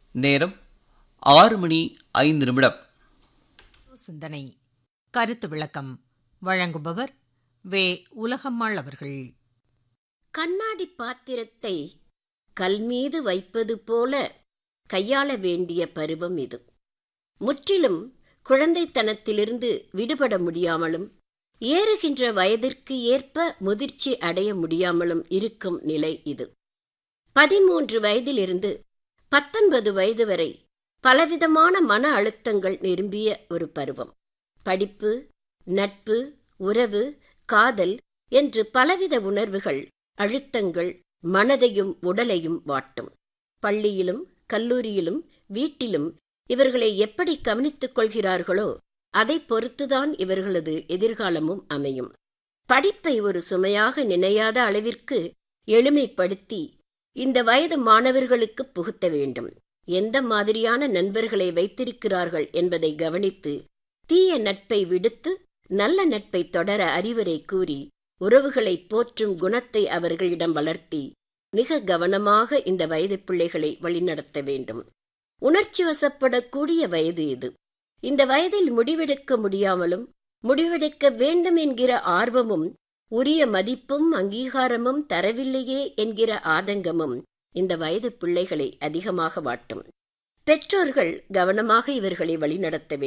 நேரம் ஆறு மணி ஐந்து நிமிடம் சிந்தனை கருத்து விளக்கம் வழங்குபவர் வே உலகம்மாள் அவர்கள் கண்ணாடி பாத்திரத்தை கல் மீது வைப்பது போல கையாள வேண்டிய பருவம் இது முற்றிலும் குழந்தைத்தனத்திலிருந்து விடுபட முடியாமலும் ஏறுகின்ற வயதிற்கு ஏற்ப முதிர்ச்சி அடைய முடியாமலும் இருக்கும் நிலை இது பதிமூன்று வயதிலிருந்து பத்தொன்பது வயது வரை பலவிதமான மன அழுத்தங்கள் நிரம்பிய ஒரு பருவம் படிப்பு நட்பு உறவு காதல் என்று பலவித உணர்வுகள் அழுத்தங்கள் மனதையும் உடலையும் வாட்டும் பள்ளியிலும் கல்லூரியிலும் வீட்டிலும் இவர்களை எப்படி கவனித்துக் கொள்கிறார்களோ அதை பொறுத்துதான் இவர்களது எதிர்காலமும் அமையும் படிப்பை ஒரு சுமையாக நினையாத அளவிற்கு எளிமைப்படுத்தி இந்த வயது மாணவர்களுக்கு புகுத்த வேண்டும் எந்த மாதிரியான நண்பர்களை வைத்திருக்கிறார்கள் என்பதை கவனித்து தீய நட்பை விடுத்து நல்ல நட்பை தொடர அறிவுரை கூறி உறவுகளை போற்றும் குணத்தை அவர்களிடம் வளர்த்தி மிக கவனமாக இந்த வயது பிள்ளைகளை வழிநடத்த வேண்டும் உணர்ச்சி வசப்படக்கூடிய வயது இது இந்த வயதில் முடிவெடுக்க முடியாமலும் முடிவெடுக்க வேண்டும் என்கிற ஆர்வமும் உரிய மதிப்பும் அங்கீகாரமும் தரவில்லையே என்கிற ஆதங்கமும் இந்த வயது பிள்ளைகளை அதிகமாக வாட்டும் பெற்றோர்கள் கவனமாக இவர்களை வழிநடத்த